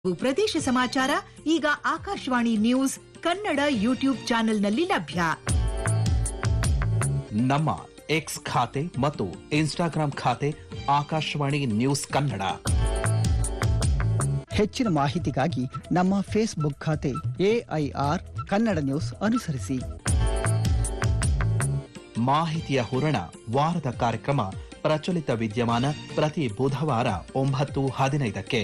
ಪ್ರದೇಶ ಸಮಾಚಾರ ಈಗ ಆಕಾಶವಾಣಿ ನ್ಯೂಸ್ ಕನ್ನಡ ಯೂಟ್ಯೂಬ್ ಚಾನೆಲ್ನಲ್ಲಿ ಲಭ್ಯ ನಮ್ಮ ಎಕ್ಸ್ ಖಾತೆ ಮತ್ತು ಇನ್ಸ್ಟಾಗ್ರಾಂ ಖಾತೆ ಆಕಾಶವಾಣಿ ನ್ಯೂಸ್ ಕನ್ನಡ ಹೆಚ್ಚಿನ ಮಾಹಿತಿಗಾಗಿ ನಮ್ಮ ಫೇಸ್ಬುಕ್ ಖಾತೆ ಎಐಆರ್ ಕನ್ನಡ ನ್ಯೂಸ್ ಅನುಸರಿಸಿ ಮಾಹಿತಿಯ ಹೂರಣ ವಾರದ ಕಾರ್ಯಕ್ರಮ ಪ್ರಚಲಿತ ವಿದ್ಯಮಾನ ಪ್ರತಿ ಬುಧವಾರ ಒಂಬತ್ತು ಹದಿನೈದಕ್ಕೆ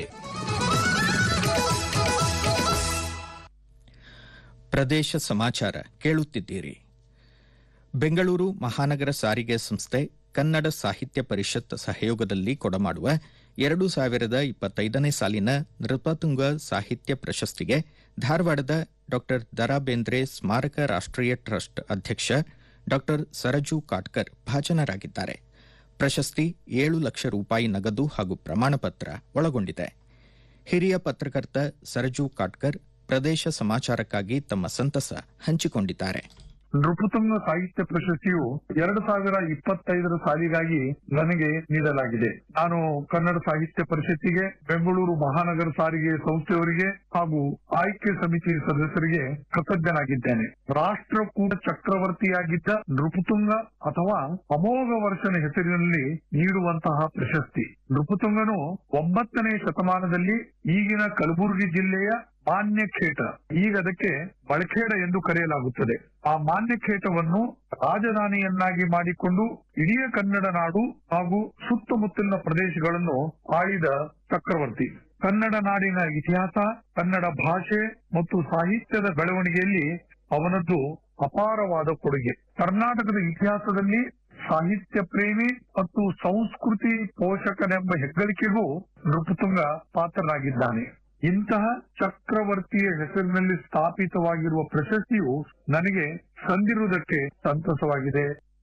ಪ್ರದೇಶ ಸಮಾಚಾರ ಕೇಳುತ್ತಿದ್ದೀರಿ ಬೆಂಗಳೂರು ಮಹಾನಗರ ಸಾರಿಗೆ ಸಂಸ್ಥೆ ಕನ್ನಡ ಸಾಹಿತ್ಯ ಪರಿಷತ್ ಸಹಯೋಗದಲ್ಲಿ ಕೊಡಮಾಡುವ ಎರಡು ಸಾವಿರದ ಇಪ್ಪತ್ತೈದನೇ ಸಾಲಿನ ನೃಪತುಂಗ ಸಾಹಿತ್ಯ ಪ್ರಶಸ್ತಿಗೆ ಧಾರವಾಡದ ಡಾ ದರಾ ಬೇಂದ್ರೆ ಸ್ಮಾರಕ ರಾಷ್ಟ್ರೀಯ ಟ್ರಸ್ಟ್ ಅಧ್ಯಕ್ಷ ಡಾ ಸರಜು ಕಾಟ್ಕರ್ ಭಾಜನರಾಗಿದ್ದಾರೆ ಪ್ರಶಸ್ತಿ ಏಳು ಲಕ್ಷ ರೂಪಾಯಿ ನಗದು ಹಾಗೂ ಪ್ರಮಾಣಪತ್ರ ಒಳಗೊಂಡಿದೆ ಹಿರಿಯ ಪತ್ರಕರ್ತ ಸರಜು ಕಾಟ್ಕರ್ ಪ್ರದೇಶ ಸಮಾಚಾರಕ್ಕಾಗಿ ತಮ್ಮ ಸಂತಸ ಹಂಚಿಕೊಂಡಿದ್ದಾರೆ ನೃಪತುಂಗ ಸಾಹಿತ್ಯ ಪ್ರಶಸ್ತಿಯು ಎರಡು ಸಾವಿರ ಇಪ್ಪತ್ತೈದರ ಸಾಲಿಗಾಗಿ ನನಗೆ ನೀಡಲಾಗಿದೆ ನಾನು ಕನ್ನಡ ಸಾಹಿತ್ಯ ಪರಿಷತ್ತಿಗೆ ಬೆಂಗಳೂರು ಮಹಾನಗರ ಸಾರಿಗೆ ಸಂಸ್ಥೆಯವರಿಗೆ ಹಾಗೂ ಆಯ್ಕೆ ಸಮಿತಿ ಸದಸ್ಯರಿಗೆ ಕೃತಜ್ಞನಾಗಿದ್ದೇನೆ ರಾಷ್ಟ್ರಕೂಟ ಚಕ್ರವರ್ತಿಯಾಗಿದ್ದ ನೃಪತುಂಗ ಅಥವಾ ಅಮೋಘ ವರ್ಷನ ಹೆಸರಿನಲ್ಲಿ ನೀಡುವಂತಹ ಪ್ರಶಸ್ತಿ ನೃಪತುಂಗನು ಒಂಬತ್ತನೇ ಶತಮಾನದಲ್ಲಿ ಈಗಿನ ಕಲಬುರಗಿ ಜಿಲ್ಲೆಯ ಮಾನ್ಯಖೇಟ ಈಗ ಅದಕ್ಕೆ ಬಳಖೇಡ ಎಂದು ಕರೆಯಲಾಗುತ್ತದೆ ಆ ಮಾನ್ಯಖೇಟವನ್ನು ರಾಜಧಾನಿಯನ್ನಾಗಿ ಮಾಡಿಕೊಂಡು ಇಡೀ ಕನ್ನಡ ನಾಡು ಹಾಗೂ ಸುತ್ತಮುತ್ತಲಿನ ಪ್ರದೇಶಗಳನ್ನು ಆಳಿದ ಚಕ್ರವರ್ತಿ ಕನ್ನಡ ನಾಡಿನ ಇತಿಹಾಸ ಕನ್ನಡ ಭಾಷೆ ಮತ್ತು ಸಾಹಿತ್ಯದ ಬೆಳವಣಿಗೆಯಲ್ಲಿ ಅವನದ್ದು ಅಪಾರವಾದ ಕೊಡುಗೆ ಕರ್ನಾಟಕದ ಇತಿಹಾಸದಲ್ಲಿ ಸಾಹಿತ್ಯ ಪ್ರೇಮಿ ಮತ್ತು ಸಂಸ್ಕೃತಿ ಪೋಷಕನೆಂಬ ಹೆಗ್ಗಳಿಕೆಗೂ ನೃಪತುಂಗ ಪಾತ್ರನಾಗಿದ್ದಾನೆ ಇಂತಹ ಚಕ್ರವರ್ತಿಯ ಹೆಸರಿನಲ್ಲಿ ಸ್ಥಾಪಿತವಾಗಿರುವ ಪ್ರಶಸ್ತಿಯು ನನಗೆ ಸಂದಿರುವುದಕ್ಕೆ ಸಂತಸವಾಗಿದೆ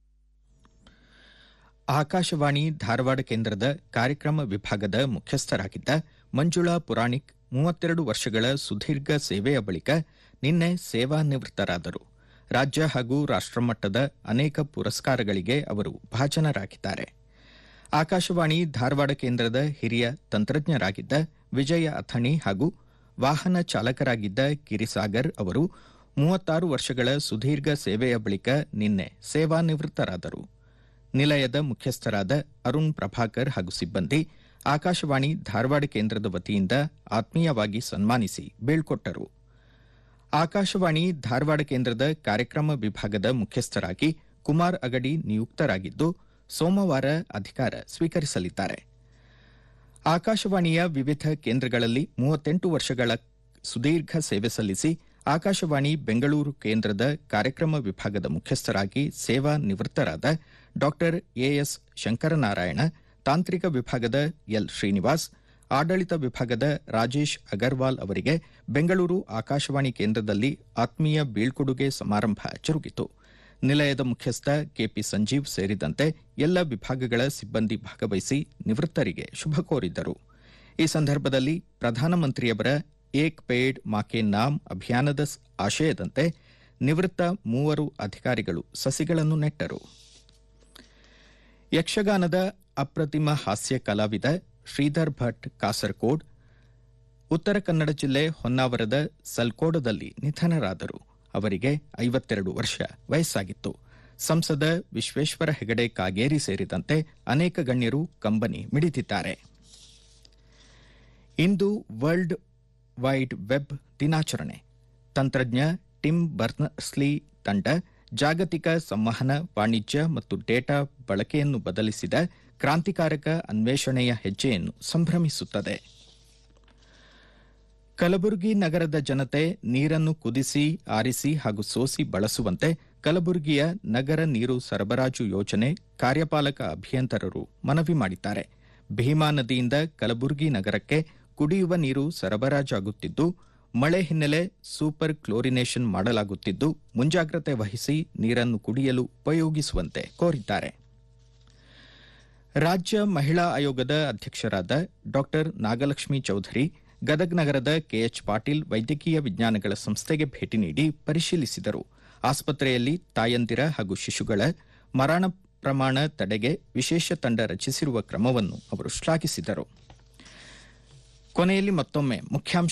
ಆಕಾಶವಾಣಿ ಧಾರವಾಡ ಕೇಂದ್ರದ ಕಾರ್ಯಕ್ರಮ ವಿಭಾಗದ ಮುಖ್ಯಸ್ಥರಾಗಿದ್ದ ಮಂಜುಳಾ ಪುರಾಣಿಕ್ ಮೂವತ್ತೆರಡು ವರ್ಷಗಳ ಸುದೀರ್ಘ ಸೇವೆಯ ಬಳಿಕ ನಿನ್ನೆ ಸೇವಾನಿವೃತ್ತರಾದರು ರಾಜ್ಯ ಹಾಗೂ ರಾಷ್ಟ್ರಮಟ್ಟದ ಅನೇಕ ಪುರಸ್ಕಾರಗಳಿಗೆ ಅವರು ಭಾಜನರಾಗಿದ್ದಾರೆ ಆಕಾಶವಾಣಿ ಧಾರವಾಡ ಕೇಂದ್ರದ ಹಿರಿಯ ತಂತ್ರಜ್ಞರಾಗಿದ್ದ ವಿಜಯ ಅಥಣಿ ಹಾಗೂ ವಾಹನ ಚಾಲಕರಾಗಿದ್ದ ಗಿರಿಸಾಗರ್ ಅವರು ಮೂವತ್ತಾರು ವರ್ಷಗಳ ಸುದೀರ್ಘ ಸೇವೆಯ ಬಳಿಕ ನಿನ್ನೆ ಸೇವಾನಿವೃತ್ತರಾದರು ನಿಲಯದ ಮುಖ್ಯಸ್ಥರಾದ ಅರುಣ್ ಪ್ರಭಾಕರ್ ಹಾಗೂ ಸಿಬ್ಬಂದಿ ಆಕಾಶವಾಣಿ ಧಾರವಾಡ ಕೇಂದ್ರದ ವತಿಯಿಂದ ಆತ್ಮೀಯವಾಗಿ ಸನ್ಮಾನಿಸಿ ಬೀಳ್ಕೊಟ್ಟರು ಆಕಾಶವಾಣಿ ಧಾರವಾಡ ಕೇಂದ್ರದ ಕಾರ್ಯಕ್ರಮ ವಿಭಾಗದ ಮುಖ್ಯಸ್ಥರಾಗಿ ಕುಮಾರ್ ಅಗಡಿ ನಿಯುಕ್ತರಾಗಿದ್ದು ಸೋಮವಾರ ಅಧಿಕಾರ ಸ್ವೀಕರಿಸಲಿದ್ದಾರೆ ಆಕಾಶವಾಣಿಯ ವಿವಿಧ ಕೇಂದ್ರಗಳಲ್ಲಿ ಮೂವತ್ತೆಂಟು ವರ್ಷಗಳ ಸುದೀರ್ಘ ಸೇವೆ ಸಲ್ಲಿಸಿ ಆಕಾಶವಾಣಿ ಬೆಂಗಳೂರು ಕೇಂದ್ರದ ಕಾರ್ಯಕ್ರಮ ವಿಭಾಗದ ಮುಖ್ಯಸ್ಥರಾಗಿ ಸೇವಾ ನಿವೃತ್ತರಾದ ಡಾ ಎಎಸ್ ಶಂಕರನಾರಾಯಣ ತಾಂತ್ರಿಕ ವಿಭಾಗದ ಎಲ್ ಶ್ರೀನಿವಾಸ್ ಆಡಳಿತ ವಿಭಾಗದ ರಾಜೇಶ್ ಅಗರ್ವಾಲ್ ಅವರಿಗೆ ಬೆಂಗಳೂರು ಆಕಾಶವಾಣಿ ಕೇಂದ್ರದಲ್ಲಿ ಆತ್ಮೀಯ ಬೀಳ್ಕೊಡುಗೆ ಸಮಾರಂಭ ಜರುಗಿತು ನಿಲಯದ ಮುಖ್ಯಸ್ಥ ಕೆಪಿ ಸಂಜೀವ್ ಸೇರಿದಂತೆ ಎಲ್ಲ ವಿಭಾಗಗಳ ಸಿಬ್ಬಂದಿ ಭಾಗವಹಿಸಿ ನಿವೃತ್ತರಿಗೆ ಶುಭ ಕೋರಿದ್ದರು ಈ ಸಂದರ್ಭದಲ್ಲಿ ಪ್ರಧಾನಮಂತ್ರಿಯವರ ಏಕ್ ಪೇಡ್ ಮಾಕೆ ನಾಮ್ ಅಭಿಯಾನದ ಆಶಯದಂತೆ ನಿವೃತ್ತ ಮೂವರು ಅಧಿಕಾರಿಗಳು ಸಸಿಗಳನ್ನು ನೆಟ್ಟರು ಯಕ್ಷಗಾನದ ಅಪ್ರತಿಮ ಹಾಸ್ಯ ಕಲಾವಿದ ಶ್ರೀಧರ್ ಭಟ್ ಕಾಸರಕೋಡ್ ಉತ್ತರ ಕನ್ನಡ ಜಿಲ್ಲೆ ಹೊನ್ನಾವರದ ಸಲ್ಕೋಡದಲ್ಲಿ ನಿಧನರಾದರು ಅವರಿಗೆ ಐವತ್ತೆರಡು ವರ್ಷ ವಯಸ್ಸಾಗಿತ್ತು ಸಂಸದ ವಿಶ್ವೇಶ್ವರ ಹೆಗಡೆ ಕಾಗೇರಿ ಸೇರಿದಂತೆ ಅನೇಕ ಗಣ್ಯರು ಕಂಬನಿ ಮಿಡಿದಿದ್ದಾರೆ ಇಂದು ವರ್ಲ್ಡ್ ವೈಡ್ ವೆಬ್ ದಿನಾಚರಣೆ ತಂತ್ರಜ್ಞ ಟಿಮ್ ಬರ್ನಸ್ಲಿ ತಂಡ ಜಾಗತಿಕ ಸಂವಹನ ವಾಣಿಜ್ಯ ಮತ್ತು ಡೇಟಾ ಬಳಕೆಯನ್ನು ಬದಲಿಸಿದ ಕ್ರಾಂತಿಕಾರಕ ಅನ್ವೇಷಣೆಯ ಹೆಜ್ಜೆಯನ್ನು ಸಂಭ್ರಮಿಸುತ್ತದೆ ಕಲಬುರಗಿ ನಗರದ ಜನತೆ ನೀರನ್ನು ಕುದಿಸಿ ಆರಿಸಿ ಹಾಗೂ ಸೋಸಿ ಬಳಸುವಂತೆ ಕಲಬುರಗಿಯ ನಗರ ನೀರು ಸರಬರಾಜು ಯೋಜನೆ ಕಾರ್ಯಪಾಲಕ ಅಭಿಯಂತರರು ಮನವಿ ಮಾಡಿದ್ದಾರೆ ಭೀಮಾ ನದಿಯಿಂದ ಕಲಬುರಗಿ ನಗರಕ್ಕೆ ಕುಡಿಯುವ ನೀರು ಸರಬರಾಜಾಗುತ್ತಿದ್ದು ಮಳೆ ಹಿನ್ನೆಲೆ ಸೂಪರ್ ಕ್ಲೋರಿನೇಷನ್ ಮಾಡಲಾಗುತ್ತಿದ್ದು ಮುಂಜಾಗ್ರತೆ ವಹಿಸಿ ನೀರನ್ನು ಕುಡಿಯಲು ಉಪಯೋಗಿಸುವಂತೆ ಕೋರಿದ್ದಾರೆ ರಾಜ್ಯ ಮಹಿಳಾ ಆಯೋಗದ ಅಧ್ಯಕ್ಷರಾದ ಡಾ ನಾಗಲಕ್ಷ್ಮಿ ಚೌಧರಿ ಗದಗ್ ನಗರದ ಕೆಎಚ್ ಪಾಟೀಲ್ ವೈದ್ಯಕೀಯ ವಿಜ್ಞಾನಗಳ ಸಂಸ್ಥೆಗೆ ಭೇಟಿ ನೀಡಿ ಪರಿಶೀಲಿಸಿದರು ಆಸ್ಪತ್ರೆಯಲ್ಲಿ ತಾಯಂದಿರ ಹಾಗೂ ಶಿಶುಗಳ ಮರಣ ಪ್ರಮಾಣ ತಡೆಗೆ ವಿಶೇಷ ತಂಡ ರಚಿಸಿರುವ ಕ್ರಮವನ್ನು ಅವರು ಶ್ಲಾಘಿಸಿದರು ಕೊನೆಯಲ್ಲಿ ಮತ್ತೊಮ್ಮೆ ಮುಖ್ಯಾಂಶ